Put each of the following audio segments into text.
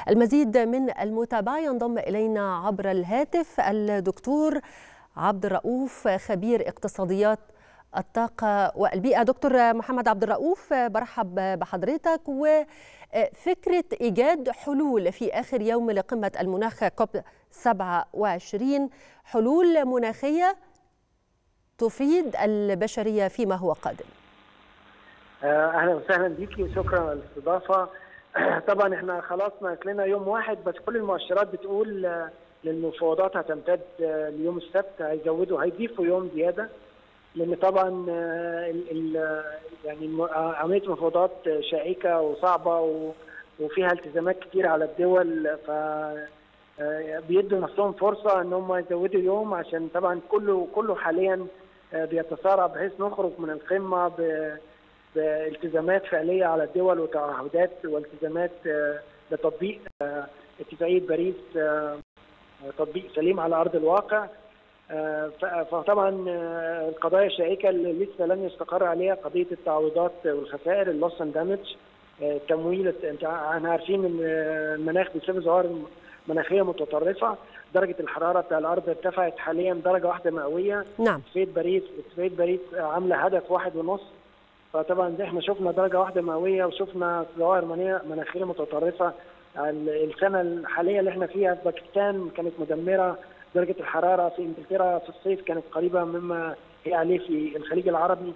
المزيد من المتابعة ينضم إلينا عبر الهاتف الدكتور عبد الرؤوف خبير اقتصاديات الطاقة والبيئة دكتور محمد عبد الرؤوف برحب بحضرتك وفكرة إيجاد حلول في آخر يوم لقمة المناخ كوب 27 حلول مناخية تفيد البشرية فيما هو قادم اهلا وسهلا بيكي وشكرا على الاستضافه طبعا احنا خلاص ناقص لنا يوم واحد بس كل المؤشرات بتقول المفاوضات هتمتد ليوم السبت هيزودوا هيضيفوا يوم زياده لان طبعا ال ال يعني عمليه المفاوضات شائكه وصعبه وفيها التزامات كتير على الدول ف بيدوا نفسهم فرصه ان هم يزودوا يوم عشان طبعا كله كله حاليا بيتسارع بحيث نخرج من القمه بالتزامات فعليه على الدول وتعهدات والتزامات لتطبيق اتفاقيه باريس تطبيق سليم على ارض الواقع فطبعا القضايا الشائكه اللي لسه لم يستقر عليها قضيه التعويضات والخسائر اللوس اند دامج التمويل احنا عارفين ان المناخ بيسبب ظواهر مناخيه متطرفه درجه الحراره بتاع الارض ارتفعت حاليا درجه واحده مئويه نعم اتفاقيه باريس اتفاقيه باريس عامله هدف واحد ونص فطبعا احنا شفنا درجه واحده مئويه وشفنا ظواهر مناخيه متطرفه السنه الحاليه اللي احنا فيها في باكستان كانت مدمره درجه الحراره في انجلترا في الصيف كانت قريبه مما هي عليه في الخليج العربي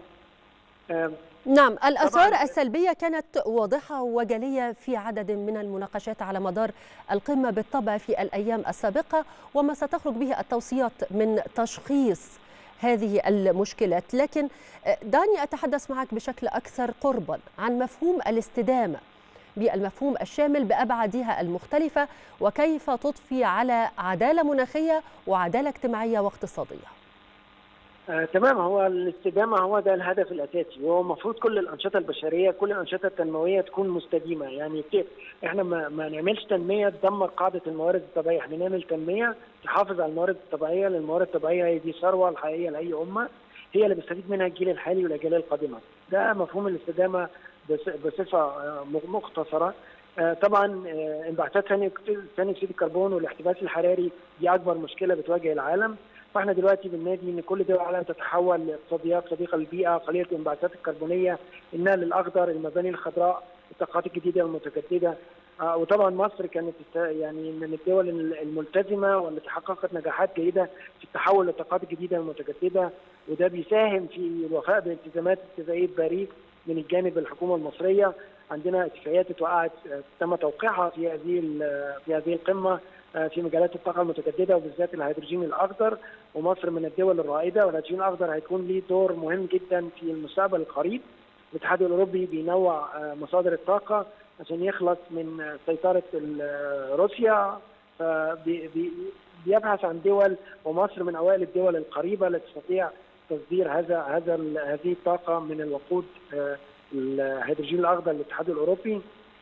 نعم الآثار السلبية كانت واضحة وجلية في عدد من المناقشات على مدار القمة بالطبع في الأيام السابقة وما ستخرج به التوصيات من تشخيص هذه المشكلات لكن دعني أتحدث معك بشكل أكثر قربا عن مفهوم الاستدامة بالمفهوم الشامل بأبعادها المختلفة وكيف تضفي على عدالة مناخية وعدالة اجتماعية واقتصادية آه، تمام هو الاستدامه هو ده الهدف الاساسي وهو المفروض كل الانشطه البشريه كل الانشطه التنمويه تكون مستديمه يعني احنا ما, ما نعملش تنميه تدمر قاعده الموارد الطبيعيه احنا نعمل تنميه تحافظ على الموارد الطبيعيه لان الموارد الطبيعيه هي دي ثروه الحقيقيه لاي امه هي اللي بيستفيد منها الجيل الحالي والاجيال القادمه ده مفهوم الاستدامه بصفه مختصره طبعا انبعاثات ثاني اكسيد الكربون والاحتباس الحراري دي اكبر مشكله بتواجه العالم فاحنا دلوقتي بننادي ان كل دول العالم تتحول لاقتصاديات صديقه للبيئه قليله الانبعاثات الكربونيه النقل الاخضر المباني الخضراء الطاقات الجديده والمتجدده آه وطبعا مصر كانت يعني من الدول الملتزمه والتي حققت نجاحات جيده في التحول للطاقات الجديده والمتجدده وده بيساهم في الوفاء بالالتزامات اتفاقيه باريس من الجانب الحكومه المصريه عندنا اتفاقيات اتوقعت تم توقيعها في هذه في هذه القمه في مجالات الطاقه المتجدده وبالذات الهيدروجين الاخضر ومصر من الدول الرائده والهيدروجين الاخضر هيكون ليه دور مهم جدا في المستقبل القريب الاتحاد الاوروبي بينوع مصادر الطاقه عشان يخلص من سيطره روسيا بيبحث عن دول ومصر من اوائل الدول القريبه التي تستطيع تصدير هذا هذا هذه الطاقه من الوقود الهيدروجين الاخضر للاتحاد الاوروبي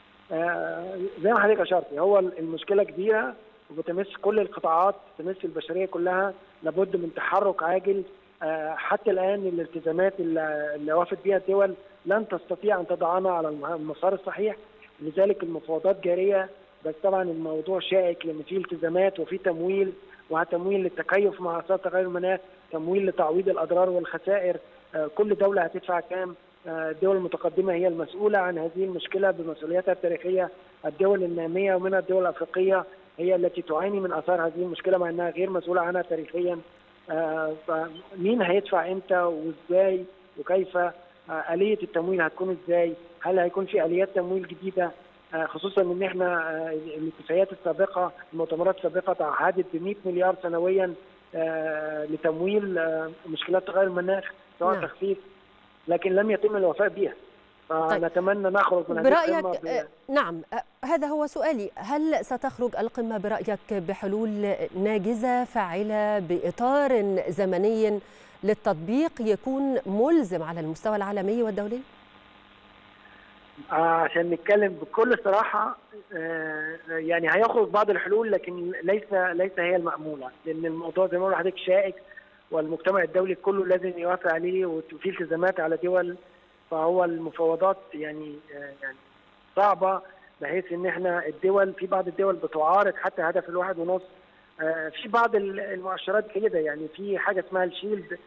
زي ما حضرتك اشرتي هو المشكله كبيره وبتمس كل القطاعات تمس البشريه كلها لابد من تحرك عاجل حتى الان الالتزامات اللي وافت بها الدول لن تستطيع ان تضعنا على المسار الصحيح لذلك المفاوضات جاريه بس طبعا الموضوع شائك لان في التزامات وفي تمويل وتمويل للتكيف مع اثار تغير المناخ تمويل لتعويض الاضرار والخسائر كل دوله هتدفع كام الدول المتقدمه هي المسؤوله عن هذه المشكله بمسؤولياتها التاريخيه الدول الناميه ومنها الدول الافريقيه هي التي تعاني من اثار هذه المشكله مع انها غير مسؤوله عنها تاريخيا فمين هيدفع امتى وازاي وكيف اليه التمويل هتكون ازاي هل هيكون في اليات تمويل جديده خصوصا ان احنا الاتفاقيات السابقه المؤتمرات السابقه تعهدت ب 100 مليار سنويا لتمويل مشكلات تغير المناخ سواء نعم. تخفيف لكن لم يتم الوفاء بها فنتمنى طيب. نخرج من هذه برأيك ب... نعم هذا هو سؤالي هل ستخرج القمة برأيك بحلول ناجزة فاعلة بإطار زمني للتطبيق يكون ملزم على المستوى العالمي والدولي؟ عشان نتكلم بكل صراحة يعني هيخرج بعض الحلول لكن ليس ليس هي المأمولة لأن الموضوع زي ما بقول لحضرتك شائك والمجتمع الدولي كله لازم يوافق عليه وفي التزامات على دول فهو المفاوضات يعني يعني صعبه بحيث ان احنا الدول في بعض الدول بتعارض حتى هدف الواحد ونص في بعض المؤشرات كده يعني في حاجه اسمها الشيلد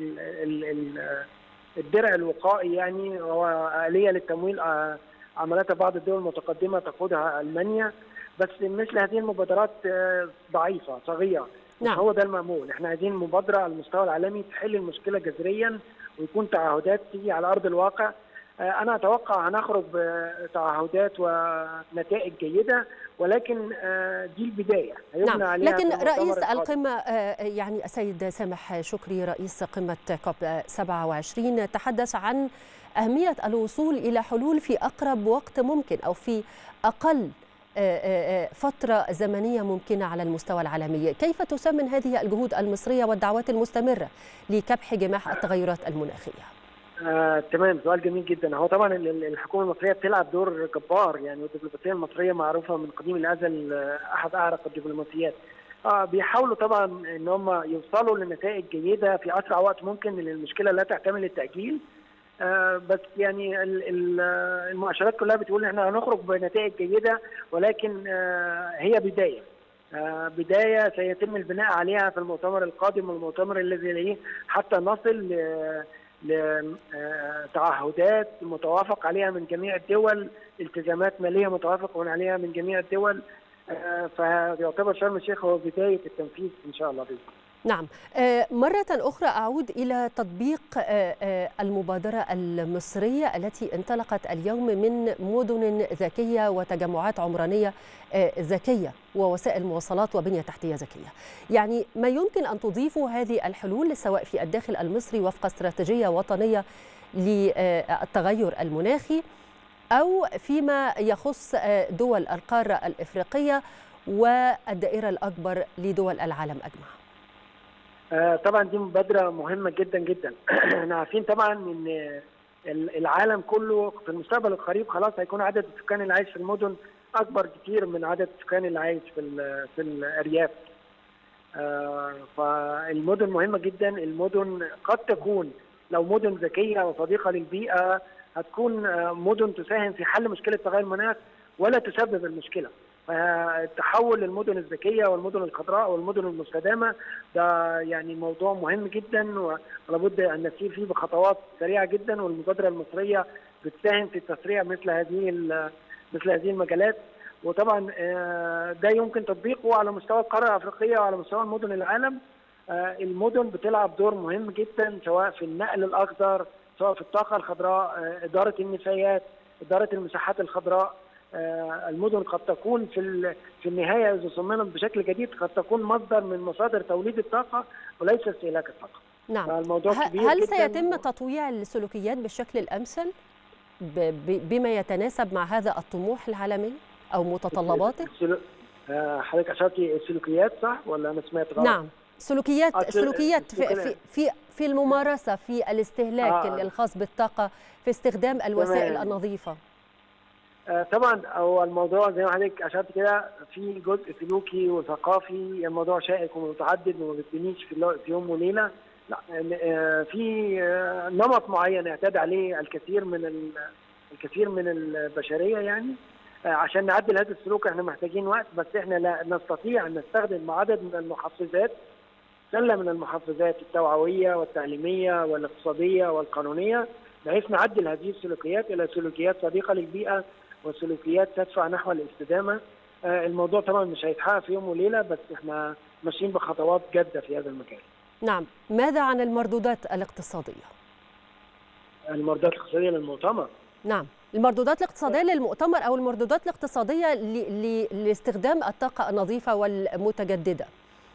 الدرع الوقائي يعني هو آلية للتمويل عمليات بعض الدول المتقدمة تقودها ألمانيا بس مثل هذه المبادرات ضعيفة صغيرة نعم. هو ده المأمول احنا عايزين مبادرة على المستوى العالمي تحل المشكلة جذريا ويكون تعهدات تيجي على أرض الواقع أنا أتوقع هنخرج بتعهدات ونتائج جيدة ولكن دي البداية نعم. عليها لكن رئيس القمة يعني السيد سامح شكري رئيس قمة كوب 27 تحدث عن أهمية الوصول إلى حلول في أقرب وقت ممكن أو في أقل فترة زمنية ممكنة على المستوى العالمي كيف تسمن هذه الجهود المصرية والدعوات المستمرة لكبح جماح التغيرات المناخية؟ آه، تمام سؤال جميل جدا هو طبعا الحكومه المصريه بتلعب دور جبار يعني والدبلوماسيه المصريه معروفه من قديم الازل احد اعرق الدبلوماسيات آه بيحاولوا طبعا ان هم يوصلوا لنتائج جيده في اسرع وقت ممكن للمشكله لا تحتمل التاجيل آه بس يعني المؤشرات كلها بتقول ان احنا هنخرج بنتائج جيده ولكن آه هي بدايه آه بدايه سيتم البناء عليها في المؤتمر القادم والمؤتمر الذي يليه حتى نصل لتعهدات متوافق عليها من جميع الدول التزامات ماليه متوافق عليها من جميع الدول فيعتبر شرم الشيخ هو بدايه التنفيذ ان شاء الله باذن نعم مرة أخرى أعود إلى تطبيق المبادرة المصرية التي انطلقت اليوم من مدن ذكية وتجمعات عمرانية ذكية ووسائل مواصلات وبنية تحتية ذكية يعني ما يمكن أن تضيفوا هذه الحلول سواء في الداخل المصري وفق استراتيجية وطنية للتغير المناخي أو فيما يخص دول القارة الإفريقية والدائرة الأكبر لدول العالم أجمع آه طبعا دي مبادره مهمه جدا جدا احنا عارفين طبعا ان العالم كله في المستقبل القريب خلاص هيكون عدد السكان اللي عايش في المدن اكبر كتير من عدد السكان اللي عايش في في الارياف آه فالمدن مهمه جدا المدن قد تكون لو مدن ذكيه وصديقه للبيئه هتكون مدن تساهم في حل مشكله تغير المناخ ولا تسبب المشكله فالتحول للمدن الذكيه والمدن الخضراء والمدن المستدامه ده يعني موضوع مهم جدا ولابد ان نسير فيه بخطوات سريعه جدا والمبادره المصريه بتساهم في تسريع مثل هذه مثل هذه المجالات وطبعا ده يمكن تطبيقه على مستوى القاره الافريقيه وعلى مستوى مدن العالم المدن بتلعب دور مهم جدا سواء في النقل الاخضر سواء في الطاقه الخضراء اداره النفايات اداره المساحات الخضراء المدن قد تكون في في النهايه اذا صممت بشكل جديد قد تكون مصدر من مصادر توليد الطاقه وليس استهلاك الطاقه. نعم الموضوع كبير هل جداً سيتم تطويع السلوكيات بالشكل الامثل بما يتناسب مع هذا الطموح العالمي او متطلباته؟ حضرتك اشرتي السلوكيات صح ولا انا سمعت غلط؟ نعم سلوكيات سلوكيات في في في, في الممارسه في الاستهلاك آه. الخاص بالطاقه في استخدام الوسائل تمام. النظيفه. طبعا هو الموضوع زي ما حضرتك اشرت كده في جزء سلوكي وثقافي الموضوع شائك ومتعدد وما بتبنيش في يوم وليله لا في نمط معين اعتاد عليه الكثير من الكثير من البشريه يعني عشان نعدل هذا السلوك احنا محتاجين وقت بس احنا لا نستطيع ان نستخدم عدد من المحفزات سله من المحفزات التوعويه والتعليميه والاقتصاديه والقانونيه بحيث نعدل هذه السلوكيات الى سلوكيات صديقه للبيئه وسلوكيات تدفع نحو الاستدامه الموضوع طبعا مش هيتحقق في يوم وليله بس احنا ماشيين بخطوات جاده في هذا المجال. نعم، ماذا عن المردودات الاقتصاديه؟ المردودات الاقتصاديه للمؤتمر؟ نعم، المردودات الاقتصاديه للمؤتمر او المردودات الاقتصاديه لاستخدام الطاقه النظيفه والمتجدده.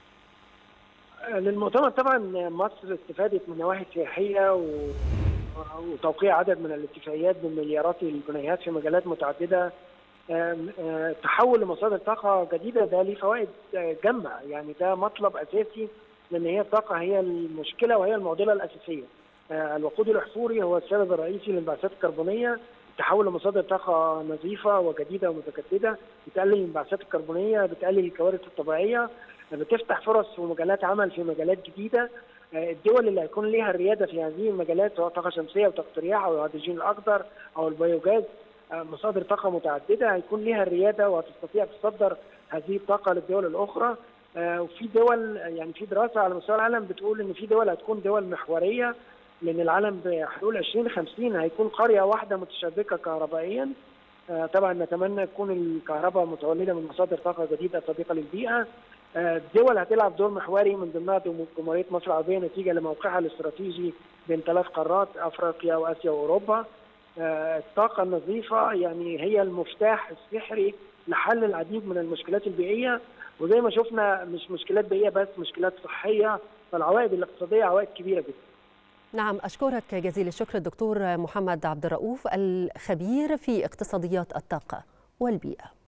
للمؤتمر طبعا مصر استفادت من نواحي سياحيه و وتوقيع عدد من الاتفاقيات بمليارات الجنيهات في مجالات متعدده تحول لمصادر طاقه جديده ده ليه فوائد جامه يعني ده مطلب اساسي لان هي الطاقه هي المشكله وهي المعضله الاساسيه الوقود الاحفوري هو السبب الرئيسي للانبعاثات الكربونيه تحول لمصادر طاقه نظيفه وجديده ومتجدده بتقلل الانبعاثات الكربونيه بتقلل الكوارث الطبيعيه بتفتح فرص ومجالات عمل في مجالات جديده الدول اللي هيكون ليها الرياده في هذه المجالات سواء طاقه شمسيه وطاقه رياح او الهيدروجين الاخضر او البيوجاز مصادر طاقه متعدده هيكون ليها الرياده وهتستطيع تصدر هذه الطاقه للدول الاخرى وفي دول يعني في دراسه على مستوى العالم بتقول ان في دول هتكون دول محوريه لان العالم بحلول 2050 هيكون قريه واحده متشبكه كهربائيا طبعا نتمنى تكون الكهرباء متولده من مصادر طاقه جديده صديقه للبيئه الدول هتلعب دور محوري من ضمنها جمهوريه مصر العربيه نتيجه لموقعها الاستراتيجي بين ثلاث قارات افريقيا واسيا واوروبا الطاقه النظيفه يعني هي المفتاح السحري لحل العديد من المشكلات البيئيه وزي ما شفنا مش مشكلات بيئيه بس مشكلات صحيه فالعوائد الاقتصاديه عوائد كبيره جدا نعم أشكرك جزيل الشكر الدكتور محمد عبد الرؤوف الخبير في اقتصاديات الطاقة والبيئة